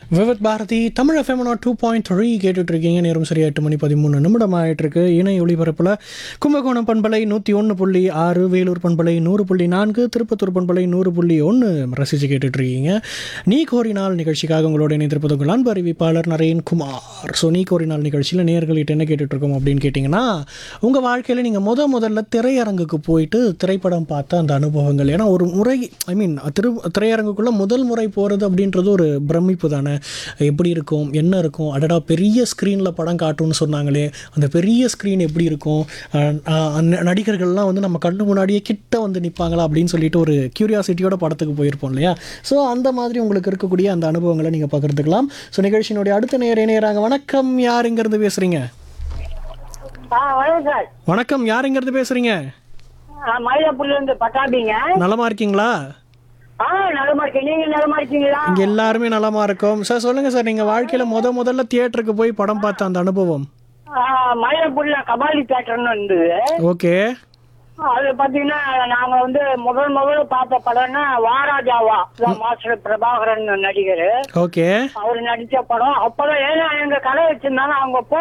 விவத் Bharati Tamil FM two point three கேட்டுட்டு இருக்கீங்க நேரம் சரியா எட்டு மணி பதிமூணு நிமிடம் ஆயிட்டு இருக்கு இணை ஒளிபரப்பில் கும்பகோணம் பண்பலை நூற்றி ஒன்று புள்ளி ஆறு வேலூர் பண்பலை நூறு புள்ளி நான்கு திருப்பத்தூர் பண்பலை நூறு புள்ளி ஒன்று ரசித்து கேட்டுட்டு இருக்கீங்க நீ கோரினால் நிகழ்ச்சிக்காக உங்களோட இணைந்திருப்பது உங்கள் அன்பு அறிவிப்பாளர் நரேன் குமார் ஸோ நீ கோரினால் நிகழ்ச்சியில் நேர்களிட்டு என்ன கேட்டுட்டு இருக்கோம் அப்படின்னு கேட்டிங்கன்னா உங்கள் வாழ்க்கையில் நீங்கள் முத முதல்ல திரையரங்குக்கு போயிட்டு திரைப்படம் பார்த்த அந்த அனுபவங்கள் ஏன்னா ஒரு முறை ஐ மீன் திரு திரையரங்குக்குள்ளே முதல் முறை போகிறது அப்படின்றது ஒரு பிரமிப்பு தானே எப்படி இருக்கும் என்ன இருக்கும் அடடா பெரிய ஸ்க்ரீனில் படம் காட்டும்னு சொன்னாங்களே அந்த பெரிய ஸ்க்ரீன் எப்படி இருக்கும் அஹ் அஹ் அந்த நடிகர்கள்லாம் வந்து நம்ம கண்ணு முன்னாடியே கிட்ட வந்து நிற்பாங்களா அப்படின்னு சொல்லிட்டு ஒரு கியூரியாசிட்டியோட படத்துக்கு போயிருப்போம் இல்லையா ஸோ அந்த மாதிரி உங்களுக்கு இருக்கக்கூடிய அந்த அனுபவங்களை நீங்கள் பகிர்ந்துக்கலாம் ஸோ நிகழ்ச்சியினுடைய அடுத்த நேர நேராங்க வணக்கம் யார் இங்கேருந்து பேசுகிறீங்க ஆ வணக்கம் சார் வணக்கம் யார் இங்கேருந்து பேசுகிறீங்க ஆ, மயிலாப்பூர்ல இருந்து பட்டாபிங்க நலமா இருக்கீங்களா ஆ நலமா இருக்கேன் நீங்க நலமா இருக்கீங்களா இங்கே எல்லாருமே நலமா இருக்கோம் சார் சொல்லுங்கள் சார் நீங்கள் வாழ்க்கையில் முத முதல்ல தியேட்டருக்கு போய் படம் பார்த்த அந்த அனுபவம் ஆ, மயிலாப்பூர்ல கபாலி தேட்டர்னு இருந்தது ஓகே அது பாத்தீங்கன்னா நாங்க வந்து முதல் முதல்ல பார்த்த படம்னா வாராஜாவா இதான் மாஸ்டர் பிரபாகரன் நடிகர் ஓகே அவர் நடிச்ச படம் அப்பதான் ஏன்னா எங்க கடை வச்சிருந்தாங்க அவங்க